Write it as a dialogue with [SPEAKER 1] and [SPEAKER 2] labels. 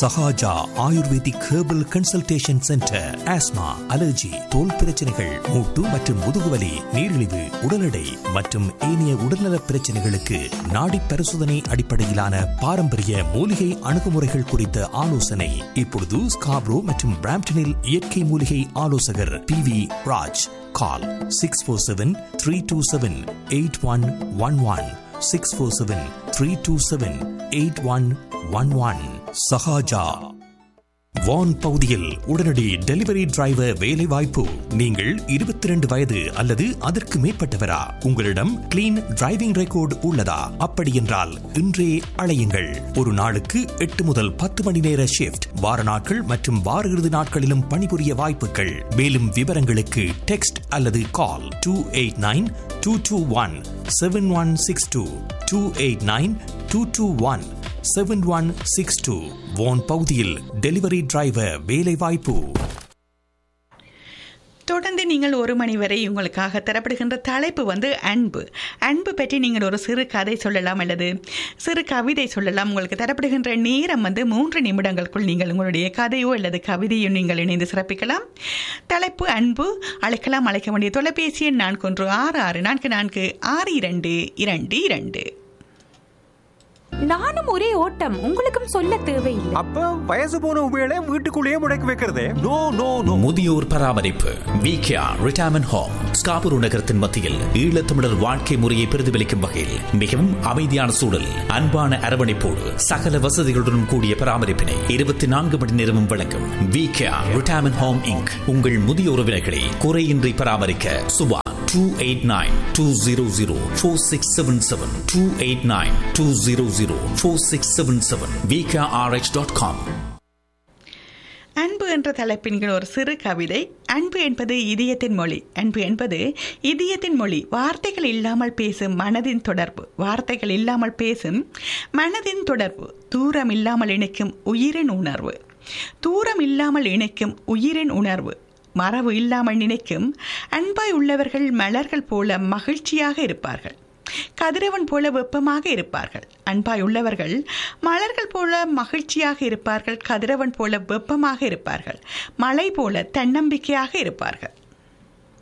[SPEAKER 1] Sahaja ayurvedic herbal consultation centre asthma allergy தோல் பிரச்சனைகள் மூட்டு மற்றும் முதுகுவலி நீரிழிவு உடல் எடை மற்றும் ஏனைய உடல்நல பிரச்சனைகளுக்கு நாடி பரிசோதனை அடிப்படையிலான பாரம்பரிய மூலிகை அணுகுமுறைகள் குறித்த ஆலோசனை இப்பொழுது ஸ்காப்ரோ மற்றும் பிராம்டனில் இயற்கை மூலிகை ஆலோசகர் P V Raj call six four seven three two seven eight one one one six four seven three two seven eight one one one Sahaja Vaughan பகுதியில் உடனடி டெலிவரி டிரைவர் வேலை வாய்ப்பு நீங்கள் இருபத்தி ரெண்டு வயது அல்லது அதற்கு மேற்பட்டவரா உங்களிடம் கிளீன் டிரைவிங் ரெக்கார்டு உள்ளதா அப்படி என்றால் இன்றே அழையுங்கள் ஒரு நாளுக்கு எட்டு முதல் பத்து மணி நேர ஷிப்ட் வார நாட்கள் மற்றும் வார இறுதி நாட்களிலும் பணிபுரிய வாய்ப்புகள் மேலும் விவரங்களுக்கு டெக்ஸ்ட் அல்லது call two eight nine two two one seven one six two two eight nine two two one seven one six two Vaughan பகுதியில் டெலிவரி டிரைவர் வேலை வாய்ப்பு
[SPEAKER 2] தொடர்ந்து நீங்கள் ஒரு மணி வரை உங்களுக்காக தரப்படுகின்ற தலைப்பு வந்து அன்பு அன்பு பற்றி நீங்கள் ஒரு சிறு கதை சொல்லலாம் அல்லது சிறு கவிதை சொல்லலாம் உங்களுக்கு தரப்படுகின்ற நேரம் வந்து மூன்று நிமிடங்களுக்குள் நீங்கள் உங்களுடைய கதையோ அல்லது கவிதையோ நீங்கள் இணைந்து சிறப்பிக்கலாம் தலைப்பு அன்பு அழைக்கலாம் அழைக்க வேண்டிய தொலைபேசி எண் நான்கு ஒன்று ஆறு ஆறு நான்கு நான்கு ஆறு இரண்டு இரண்டு இரண்டு
[SPEAKER 3] நானும் ஒரே ஓட்டம் உங்களுக்கும் சொல்ல தேவையில்லை
[SPEAKER 4] அப்ப வயசு போன உபயோக வீட்டுக்குள்ளேயே முடக்கி வைக்கிறதே நோ நோ நோ
[SPEAKER 5] முதியோர் பராமரிப்பு விகேஆர் ரிட்டையர்மெண்ட் ஹோம் ஸ்காபுரு நகரத்தின் மத்தியில் ஈழத்தமிழர் வாழ்க்கை முறையை பிரதிபலிக்கும் வகையில் மிகவும் அமைதியான சூழல் அன்பான அரவணைப்போடு சகல வசதிகளுடன் கூடிய பராமரிப்பினை இருபத்தி நான்கு மணி நேரமும் வழங்கும் விகேஆர் ரிட்டையர்மெண்ட் ஹோம் இங்க் உங்கள் முதிய உறவினர்களை குறையின்றி பராமரிக்க Subha two eight nine two zero zero four six seven seven two eight nine two zero zero four six seven seven VKRH dot com
[SPEAKER 2] அன்பு என்ற தலைப்பின் கீழ் ஒரு சிறு கவிதை அன்பு என்பது இதயத்தின் மொழி அன்பு என்பது இதயத்தின் மொழி வார்த்தைகள் இல்லாமல் பேசும் மனதின் தொடர்பு வார்த்தைகள் இல்லாமல் பேசும் மனதின் தொடர்பு தூரம் இல்லாமல் இணைக்கும் உயிரின் உணர்வு தூரம் இல்லாமல் இணைக்கும் உயிரின் உணர்வு மரபு இல்லாமல் நினைக்கும் அன்பாய் உள்ளவர்கள் மலர்கள் போல மகிழ்ச்சியாக இருப்பார்கள் கதிரவன் போல வெப்பமாக இருப்பார்கள் அன்பாய் உள்ளவர்கள் மலர்கள் போல மகிழ்ச்சியாக இருப்பார்கள் கதிரவன் போல வெப்பமாக இருப்பார்கள் மலை போல தன்னம்பிக்கையாக இருப்பார்கள்